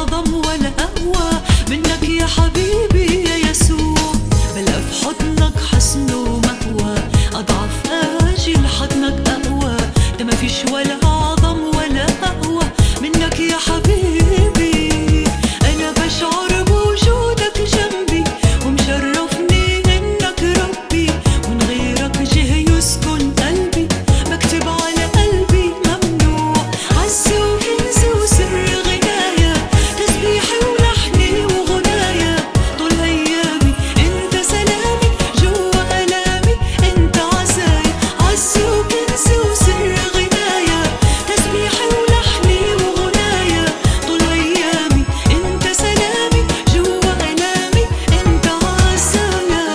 أعظم ولا أقوى منك يا حبيبي يا يسوع بلا في حضنك حسن ومأوى أضعف آجل حضنك أقوى ده مفيش ولا أعظم ولا أقوى منك يا حبيبي أنا بشعر بوجودك جنبي ومشرفني إنك ربي من غيرك جه يسكن قلبي بكتب على قلبي ممنوع عز وكنز وسر غنايا تسبيحي ولحني وغنايا طول أيامي أنت سلامي جوا ألامي أنت عزايا عز وكنز وسر غنايا تسبيحي ولحني وغنايا طول أيامي أنت سلامي جوا ألامي أنت عزايا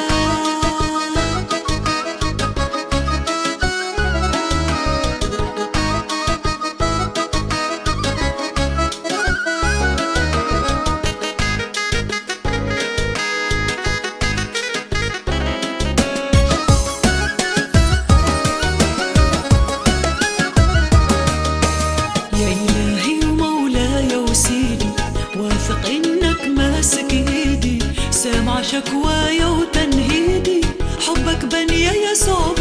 يا إلهي ومولاي وسيدي واثق إنك ماسك إيدي سامع شكوايا وتنهيدي حبك بني يا يسوع